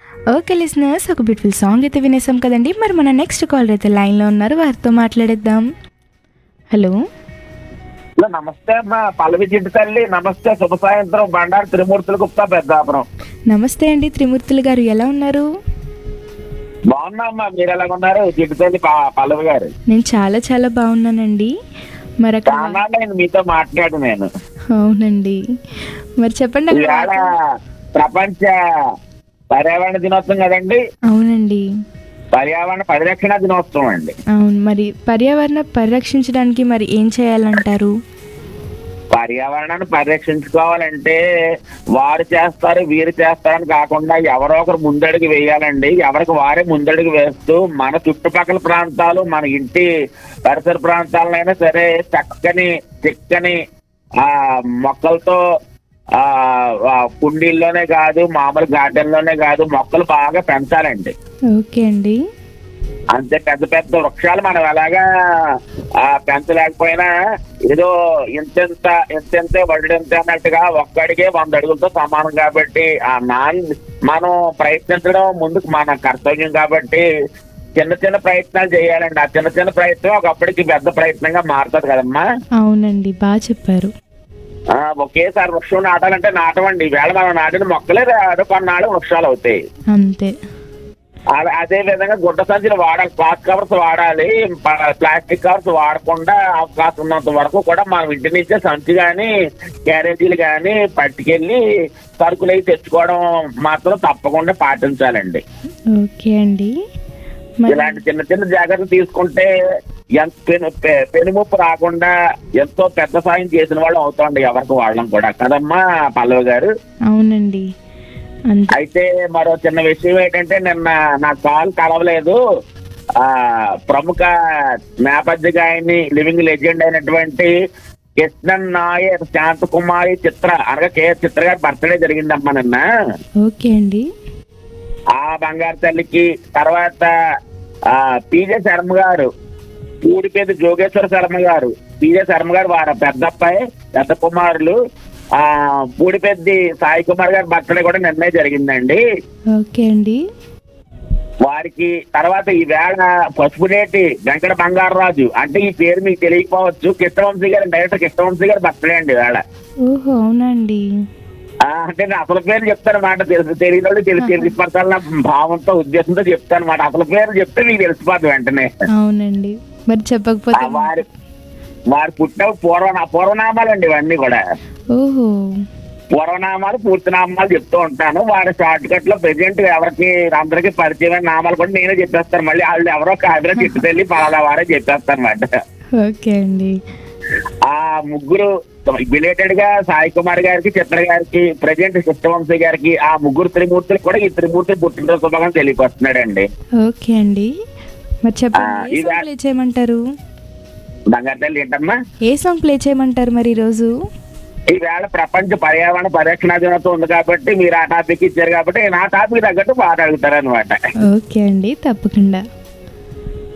okay listeners ఒక beautiful song అయితే వినేసాం కదండి మరి మన నెక్స్ట్ కాలర్ అయితే లైన్లో ఉన్నారు వారితో మాట్లాడేద్దాం హలో హలో నమస్తే అమ్మా పల్లవి చిట్టు తల్లి నమస్తే శుభ సాయంత్రం బండారు త్రిమూర్తులు గుప్తా పెద్దాపురం నమస్తే అండి త్రిమూర్తులు గారు ఎలా ఉన్నారు బాగున్నా అమ్మా మీరు ఎలా ఉన్నారు చిట్టు తల్లి ప- పల్లవి గారు నేను చాలా చాలా బాగున్నానండి మరి అక్కడ చాలా నేను మీతో మాట్లాడు నేను అవునండి మరి చెప్పండి అక్కడ ఈవేళ ప్రపంచ పర్యావరణ దినోత్సవం కదండి అవునండి పర్యావరణ పరిరక్షణ దినోత్సవం అండి అవును మరి పర్యావరణ పరిరక్షించడానికి మరి ఏం చేయాలంటారు పర్యావరణాన్ని పరిరక్షించుకోవాలంటే వారు చేస్తారు వీరు చేస్తారని కాకుండా ఎవరో ఒకరు ముందడుగు వేయాలండి ఎవరికి వారే ముందడుగు వేస్తూ మన చుట్టుపక్కల ప్రాంతాలు మన ఇంటి పరిసర ప్రాంతాలైనా సరే చక్కని చిక్కని ఆ మొక్కలతో ఆ ఆ, కుండీల్లోనే కాదు మామూలు గార్డెన్ లోనే కాదు మొక్కలు బాగా పెంచాలండి ఓకే అండి అంతే పెద్ద పెద్ద వృక్షాలు మనం ఎలాగా ఆ పెంచలేకపోయినా ఏదో ఇంతెంత ఇంతెంతే వడ్డింత అన్నట్టుగా ఒక్కడికే వంద అడుగులతో సమానం కాబట్టి ఆ నాన్ మనం ప్రయత్నించడం ముందుకు మన కర్తవ్యం కాబట్టి చిన్న చిన్న ప్రయత్నాలు చేయాలండి ఆ చిన్న చిన్న ప్రయత్నం ఒకప్పటికి పెద్ద ప్రయత్నంగా మారుతుంది కదమ్మా అవునండి బాగా చెప్పారు ఆ, ఒకేసారి వృక్షం నాటాలంటే నాటమండి ఈవేళ మనం నాటిన మొక్కలే రా- కొన్నాళ్ళు వృక్షాలు అవుతాయి అంతే అ- అదే విధంగా గుడ్డ సంచులు వాడాలి క్లాత్ కవర్స్ వాడాలి ప- ప్లాస్టిక్ కవర్స్ వాడకుండా అవకాశం ఉన్నంత వరకు కూడా మనం ఇంటి నుంచే సంచి గాని క్యారేజీలు గాని పట్టుకెళ్ళి సరుకులు అయి తెచ్చుకోవడం మాత్రం తప్పకుండా పాటించాలండి ఓకే అండి మరి ఇలాంటి చిన్న చిన్న జాగ్రత్తలు తీసుకుంటే ఎంత పెను పె- పెనుముప్పు రాకుండా ఎంతో పెద్ద సాయం చేసిన వాళ్ళు అవుతాండి ఎవరికి వాళ్ళం కూడా కదమ్మా పల్లవి గారు అవునండి అంతే అయితే మరో చిన్న విషయం ఏంటంటే నిన్న నా కాల్ కలవలేదు ఆ ప్రముఖ నేపథ్య గాయని లివింగ్ లెజెండ్ అయినటువంటి కృష్ణన్ నాయర్ శాంత కుమారి చిత్ర అనగా కే చిత్ర గారి బర్త్డే జరిగిందమ్మా నిన్న ఓకే అండి ఆ బంగారు తల్లికి తర్వాత ఆ పీజే శర్మ గారు పూడిపేది జోగేశ్వర శర్మ గారు పీజే శర్మ గారు వారి పెద్ద అబ్బాయి పెద్ద కుమారులు ఆ పూడిపెద్ది సాయి కుమార్ గారి బర్త్డే కూడా నిన్నే జరిగిందండి ఓకే అండి వారికి తర్వాత ఈ వేళ పసుపునేటి వెంకట బంగారరాజు అంటే ఈ పేరు మీకు తెలియకపోవచ్చు కృష్ణవంశీ గారి డైరెక్టర్ కృష్ణవంశీ గారి బర్త్డే అండి ఈ వేళ ఓహో అవునండి ఆ, అంటే నేను అసలు పేరు చెప్తాను మాట తెలుసు తెలియని వాళ్ళు తెలిసి తెలిసిపరచాలన్న భావంతో ఉద్దేశంతో చెప్తాను మాట అసలు పేరు చెప్తే మీకు తెలిసిపోద్ది వెంటనే అవునండి మరి చెప్పకపోతే ఆ, వారి వారు పుట్టిన పూర్వ పూర్వనామాలండి ఇవన్నీ కూడా ఓహో పూర్వనామాలు పూర్తి నామాలు చెప్తూ ఉంటాను వారి షార్ట్ కట్ లో ప్రెసెంట్ ఎవరికి అందరికి పరిచయమైన నామాలు కూడా నేనే చెప్పేస్తాను మళ్ళీ వాళ్ళు ఎవరో కాదులో చెట్టుకెళ్ళి పలానా వారే చెప్పేస్తాను అన్నమాట ఓకే అండి ఆ ముగ్గురు బిలేటెడ్ గా సాయి కుమార్ గారికి చిత్ర గారికి ప్రజెంట్ కృష్ణవంశీ గారికి ఆ ముగ్గురు త్రిమూర్తులు కూడా ఈ త్రిమూర్తి పుట్టినరోజు శుభాకాంక్షలు తెలియపరుస్తున్నాడండి ఓకే అండి మరి ఆ, చెప్పండి ఏ ఇదా- సాంగ్ ప్లే చేయమంటారు బంగారు తల్లి ఏంటమ్మా ఏ సాంగ్ ప్లే చేయమంటారు మరి ఈరోజు ఈవేళ ప్రపంచ పర్యావరణ పరిరక్షణ దినోత్సవం ఉంది కాబట్టి మీరు ఆ టాపిక్ ఇచ్చారు కాబట్టి నేను ఆ టాపిక్ తగ్గట్టు పాట అడుగుతారు అనమాట ఓకే అండి తప్పకుండా